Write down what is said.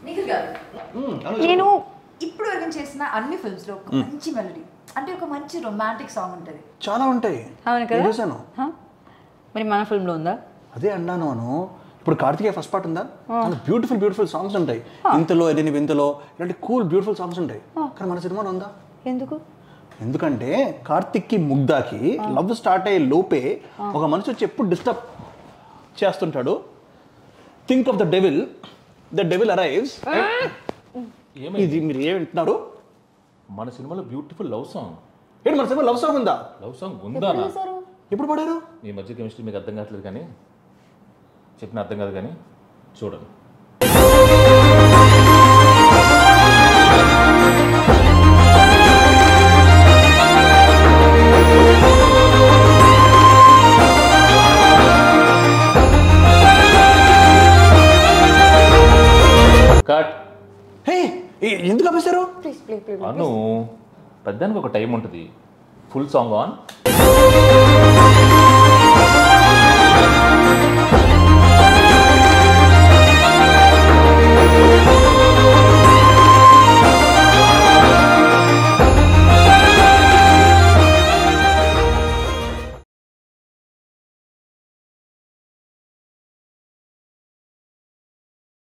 నిఖిల్ గారు నేను ఇప్పుడు వరకు చేసిన అన్ని ఫిల్మ్స్ లో ఒక మంచి మెలడీ అంటే ఒక మంచి రొమాంటిక్ సాంగ్ ఉంటుంది చాలా ఉంటాయి అవును కదా చూసాను హ? మరి మన ఫిల్మ్లో ఉందా అదే అన్నాను అను ఇప్పుడు కార్తికేయ ఫస్ట్ పార్ట్ ఉందా చాలా బ్యూటిఫుల్ బ్యూటిఫుల్ సాంగ్స్ ఉంటాయి ఇంతలో ఎదిని వింతలో ఇలాంటి కూల్ బ్యూటిఫుల్ సాంగ్స్ ఉంటాయి కానీ మన సినిమాలో ఉందా ఎందుకు ఎందుకంటే కార్తిక్కి ముగ్ధాకి లవ్ స్టార్ట్ అయ్యే లోపే ఒక మనిషి వచ్చి ఎప్పుడు డిస్టర్బ్ చేస్తుంటాడు think of the devil the devil arrives ఏమైంది ఇది మీరు ఏం వింటున్నారు మన సినిమాలో బ్యూటిఫుల్ లవ్ సాంగ్ ఏంటి మన సినిమా లవ్ సాంగ్ ఉందా లవ్ సాంగ్ ఉందా ఎప్పుడు పడారు మీ మధ్య కెమిస్ట్రీ మీకు అర్థం కావట్లేదు కానీ చెప్పిన అర్థం కాదు కానీ చూడండి కట్ హే ఏ- ఎందుకు ఆపేశారు ప్లీజ్ ప్లీజ్ ప్లీజ్ అను పెద్దానికి ఒక టైం ఉంటుంది ఫుల్ సాంగ్ ఆన్